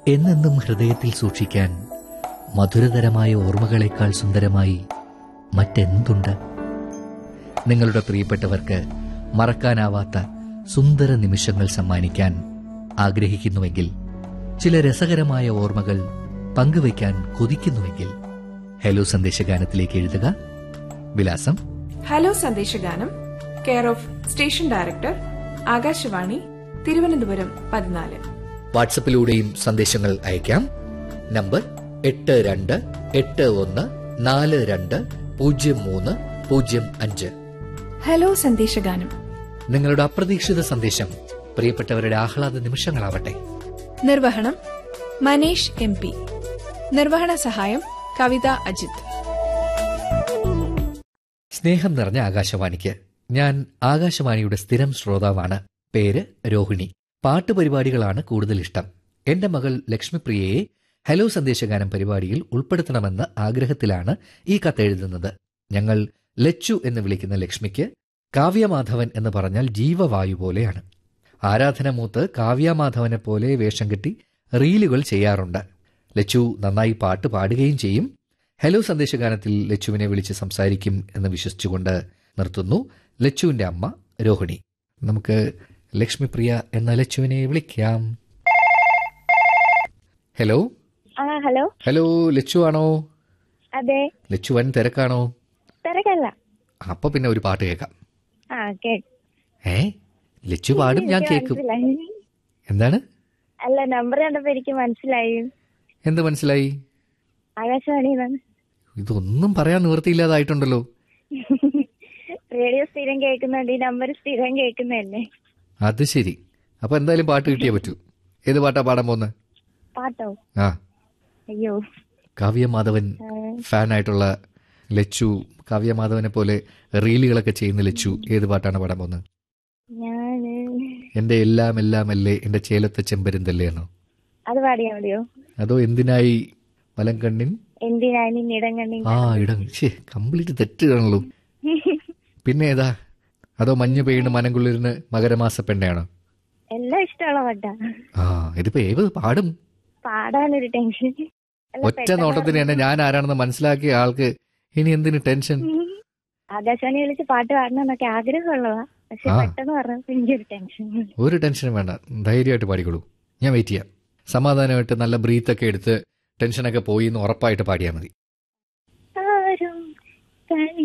എന്നെന്നും ഹൃദയത്തിൽ സൂക്ഷിക്കാൻ മധുരതരമായ ഓർമ്മകളേക്കാൾ സുന്ദരമായി മറ്റെന്തുണ്ട് നിങ്ങളുടെ പ്രിയപ്പെട്ടവർക്ക് മറക്കാനാവാത്ത സുന്ദര നിമിഷങ്ങൾ സമ്മാനിക്കാൻ ആഗ്രഹിക്കുന്നുവെങ്കിൽ ചില രസകരമായ ഓർമ്മകൾ പങ്കുവയ്ക്കാൻ കൊതിക്കുന്നുവെങ്കിൽ ഹലോ സന്ദേശഗാനത്തിലേക്ക് എഴുതുക വിലാസം ഹലോ സന്ദേശഗാനം care of station director Akashvani Thiruvananthapuram പതിനാല് വാട്സപ്പിലൂടെയും സന്ദേശങ്ങൾ അയക്കാം നമ്പർ എട്ട് രണ്ട് എട്ട് ഒന്ന് നാല് രണ്ട് പൂജ്യം മൂന്ന് പൂജ്യം അഞ്ച് ഹലോ സന്ദേശഗാനം നിങ്ങളുടെ അപ്രതീക്ഷിത സന്ദേശം പ്രിയപ്പെട്ടവരുടെ ആഹ്ലാദ നിമിഷങ്ങളാവട്ടെ നിർവഹണം മനേഷ് എം പി നിർവഹണ സഹായം കവിത അജിത് സ്നേഹം നിറഞ്ഞ ആകാശവാണിക്ക് ഞാൻ ആകാശവാണിയുടെ സ്ഥിരം ശ്രോതാവാണ് പേര് രോഹിണി പാട്ടുപരിപാടികളാണ് കൂടുതൽ ഇഷ്ടം എന്റെ മകൾ ലക്ഷ്മിപ്രിയയെ ഹലോ സന്ദേശഗാനം പരിപാടിയിൽ ഉൾപ്പെടുത്തണമെന്ന ആഗ്രഹത്തിലാണ് ഈ കത്തെഴുതുന്നത് ഞങ്ങൾ ലച്ചു എന്ന് വിളിക്കുന്ന ലക്ഷ്മിക്ക് കാവ്യമാധവൻ എന്ന് പറഞ്ഞാൽ ജീവവായു പോലെയാണ് ആരാധനമൂത്ത് കാവ്യമാധവനെ പോലെ വേഷം കെട്ടി റീലുകൾ ചെയ്യാറുണ്ട് ലച്ചു നന്നായി പാട്ട് പാടുകയും ചെയ്യും ഹലോ സന്ദേശഗാനത്തിൽ ലച്ചുവിനെ വിളിച്ച് സംസാരിക്കും എന്ന് വിശ്വസിച്ചുകൊണ്ട് നിർത്തുന്നു ലച്ചുവിന്റെ അമ്മ രോഹിണി നമുക്ക് ലക്ഷ്മിപ്രിയ എന്ന ലച്ചുവിനെ വിളിക്കാം ഹലോ ആ ഹലോ ഹലോ ലച്ചു ആണോ അതെ ലച്ചു വൻ തിരക്കാണോ തിരക്കല്ല അപ്പൊ പിന്നെ ഒരു പാട്ട് കേൾക്കാം ആ കേക്ക് ഏ ലച്ചു പാടും ഞാൻ കേൾക്കും മനസ്സിലായി എന്താണ് അല്ല നമ്പർ കണ്ടപ്പോ എനിക്ക് മനസ്സിലായി എന്ത് മനസ്സിലായി ആകാശവാണി ഇതൊന്നും പറയാൻ നിവൃത്തിയില്ലാതായിട്ടുണ്ടല്ലോ റേഡിയോ സ്ഥിരം കേൾക്കുന്നുണ്ട് ഈ നമ്പർ സ്ഥിരം കേൾക്കുന്നതല്ലേ അത് ശരി അപ്പൊ എന്തായാലും പാട്ട് കിട്ടിയേ പറ്റൂ ഏത് പാട്ടാ പാടാൻ പോകുന്നത് പാട്ടോ ആ അയ്യോ കാവ്യമാധവൻ ഫാനായിട്ടുള്ള ലച്ചു കാവ്യമാധവനെ പോലെ റീലുകളൊക്കെ ചെയ്യുന്ന ലച്ചു ഏത് പാട്ടാണ് പാടാൻ പോകുന്നത് ഞാന് എന്റെ എല്ലാം എല്ലാം അല്ലേ എന്റെ ചേലത്തെ ചെമ്പരുന്തല്ലേ എന്നോ അത് പാടിയാ മതിയോ അതോ എന്തിനായി വലം കണ്ണിൻ എന്തിനാനി ഇടങ്ങണ്ണി ആ ഇടം ശേ കംപ്ലീറ്റ് തെറ്റാണല്ലോ പിന്നെ ഏതാ അതോ മഞ്ഞ് പെയ്യുന്ന മനംകുള്ളിരുന്ന് മകരമാസ പെണ്ണയാണോ എല്ലാം ഇഷ്ടമുള്ള പാട്ടാ ആ ഇതിപ്പോ ഏത് പാടും പാടാനൊരു ടെൻഷൻ അല്ല, ഒറ്റ പെട്ടെന്ന് നോട്ടത്തിന് തന്നെ ഞാൻ ആരാണെന്ന് മനസ്സിലാക്കിയ ആൾക്ക് ഇനി എന്തിന് ടെൻഷൻ ആകാശവാണി വിളിച്ച് പാട്ട് പാടണമെന്നൊക്കെ ആഗ്രഹമുള്ളതാ പക്ഷെ ആ. പെട്ടെന്ന് പറഞ്ഞപ്പോ എനിക്കൊരു ടെൻഷൻ ഒരു ടെൻഷനും വേണ്ട ധൈര്യമായിട്ട് പാടിക്കോളൂ ഞാൻ വെയിറ്റ് ചെയ്യാം സമാധാനമായിട്ട് നല്ല ബ്രീത്തൊക്കെ എടുത്ത് ടെൻഷനൊക്കെ പോയി എന്ന് ഉറപ്പായിട്ട് പാടിയാൽ മതി ആരും കണ്ണു